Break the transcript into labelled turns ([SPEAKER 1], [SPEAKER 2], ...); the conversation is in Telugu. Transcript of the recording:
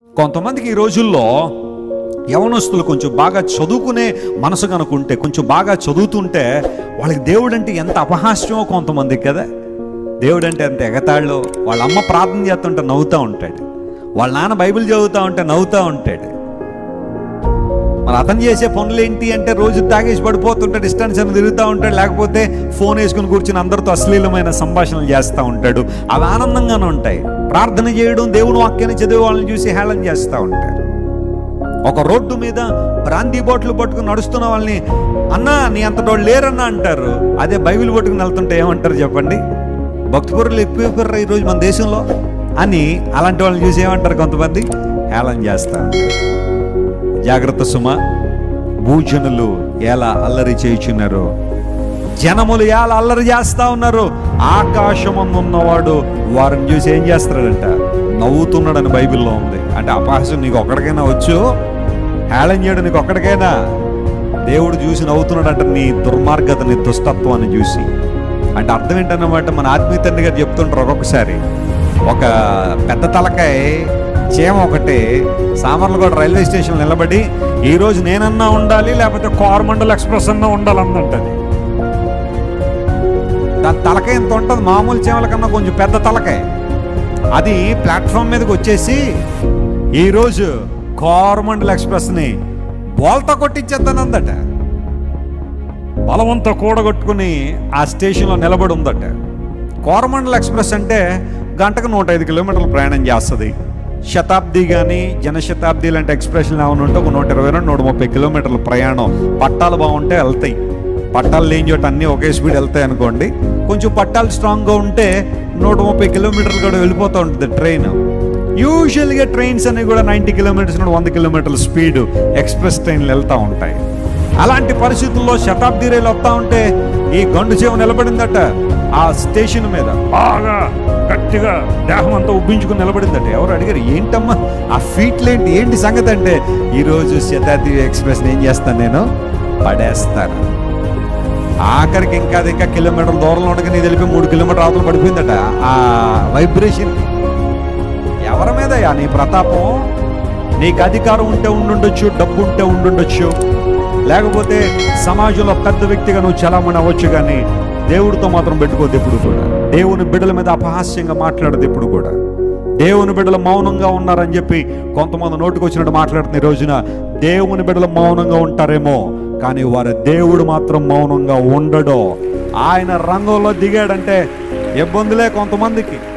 [SPEAKER 1] కొంతమందికి ఈ రోజుల్లో యవనస్తులు కొంచెం బాగా చదువుకునే మనసు కనుకుంటే కొంచెం బాగా చదువుతుంటే వాళ్ళకి దేవుడు అంటే ఎంత అపహాస్యమో కొంతమందికి కదా దేవుడు అంటే ఎంత ఎగతాళ్ళో వాళ్ళ అమ్మ ప్రార్థన చేస్తుంటే నవ్వుతూ ఉంటాడు వాళ్ళ నాన్న బైబిల్ చదువుతూ ఉంటే నవ్వుతూ ఉంటాడు మరి అతను చేసే పనులు ఏంటి అంటే రోజు తాగేసి పడిపోతుంటాడు డిస్టెన్స్ అని తిరుగుతూ ఉంటాడు లేకపోతే ఫోన్ వేసుకుని కూర్చుని అందరితో అశ్లీలమైన సంభాషణలు చేస్తూ ఉంటాడు అవి ఆనందంగానే ఉంటాయి ప్రార్థన చేయడం దేవుని వాక్యాన్ని చదివే వాళ్ళని చూసి హేళన చేస్తూ ఉంటారు ఒక రోడ్డు మీద బ్రాందీ బాటిల్ పట్టుకుని నడుస్తున్న వాళ్ళని అన్నా నీ అంతటోళ్ళు లేరన్నా అంటారు అదే బైబిల్ పట్టుకుని వెళ్తుంటే ఏమంటారు చెప్పండి భక్తిపరులు ఎక్కువ ఈరోజు మన దేశంలో అని అలాంటి వాళ్ళని చూసి ఏమంటారు కొంతమంది హేళన చేస్తారు జాగ్రత్త సుమ భూజనులు ఎలా అల్లరి చేయుచున్నారు జనములు ఎలా అల్లరి చేస్తా ఉన్నారు ఆకాశమందు ఉన్నవాడు వారిని చూసి ఏం చేస్తాడంట నవ్వుతున్నాడని బైబిల్లో ఉంది అంటే అపహాసం నీకు ఒక్కడికైనా వచ్చు హేళన చేయడం నీకు ఒక్కడికైనా దేవుడు చూసి నవ్వుతున్నాడంట నీ దుర్మార్గత నీ దుష్టత్వాన్ని చూసి అంటే అర్థం ఏంటన్నమాట మన ఆత్మీయ తండ్రి గారు చెప్తుంటారు ఒక్కొక్కసారి ఒక పెద్ద తలకాయ చీమ ఒకటి సామర్లగూడ రైల్వే స్టేషన్ నిలబడి ఈ రోజు నేనన్నా ఉండాలి లేకపోతే కోరమండల్ ఎక్స్ప్రెస్ అన్నా ఉండాలందంటది దాని తలకాయ ఎంత ఉంటుంది మామూలు చీమల కన్నా కొంచెం పెద్ద తలకాయ అది ప్లాట్ఫామ్ మీదకి వచ్చేసి ఈరోజు కోరమండల్ ఎక్స్ప్రెస్ని బోల్తా కొట్టించేద్దానందట బలవంతా కూడగొట్టుకుని ఆ స్టేషన్లో నిలబడి ఉందట కోరమండల్ ఎక్స్ప్రెస్ అంటే గంటకు నూట ఐదు కిలోమీటర్లు ప్రయాణం చేస్తుంది శతాబ్ది కానీ జనశతాబ్ది లాంటి ఎక్స్ప్రెషన్ ఏమైనా ఉంటే ఒక నూట ఇరవై రెండు నూట ముప్పై కిలోమీటర్ల ప్రయాణం పట్టాలు బాగుంటే వెళ్తాయి పట్టాలు లేని చోట అన్నీ ఒకే స్పీడ్ వెళ్తాయి అనుకోండి కొంచెం పట్టాలు స్ట్రాంగ్గా ఉంటే నూట ముప్పై కిలోమీటర్లు కూడా వెళ్ళిపోతూ ఉంటుంది ట్రైన్ యూజువల్గా ట్రైన్స్ అనేవి కూడా నైంటీ కిలోమీటర్స్ నుండి వంద కిలోమీటర్ల స్పీడ్ ఎక్స్ప్రెస్ ట్రైన్లు వెళ్తూ ఉంటాయి అలాంటి పరిస్థితుల్లో శతాబ్ది రైలు వస్తూ ఉంటే ఈ గండు చేవ నిలబడిందట ఆ స్టేషన్ మీద బాగా గట్టిగా దేహం అంతా ఉబ్బించుకుని నిలబడిందట ఎవరు అడిగారు ఏంటమ్మా ఆ ఫీట్లేంటి ఏంటి సంగతి అంటే ఈరోజు శతాబ్ది ఎక్స్ప్రెస్ ఏం చేస్తాను నేను పడేస్తాను ఆఖరికి ఇంకా అది ఇంకా కిలోమీటర్ దూరంలో ఉండగా నీ తెలిపి మూడు కిలోమీటర్ అవతల పడిపోయిందట ఆ వైబ్రేషన్ ఎవరి మీదయా నీ ప్రతాపం నీకు అధికారం ఉంటే ఉండుండొచ్చు డబ్బు ఉంటే ఉండుండొచ్చు లేకపోతే సమాజంలో పెద్ద వ్యక్తిగా నువ్వు చలామణి అవ్వచ్చు కానీ దేవుడితో మాత్రం పెట్టుకోద్దు ఎప్పుడు కూడా దేవుని బిడ్డల మీద అపహాస్యంగా మాట్లాడదు ఎప్పుడు కూడా దేవుని బిడ్డలు మౌనంగా ఉన్నారని చెప్పి కొంతమంది నోటికి వచ్చినట్టు మాట్లాడుతున్న ఈ రోజున దేవుని బిడ్డలు మౌనంగా ఉంటారేమో కానీ వారి దేవుడు మాత్రం మౌనంగా ఉండడు ఆయన రంగంలో దిగాడంటే ఇబ్బందులే కొంతమందికి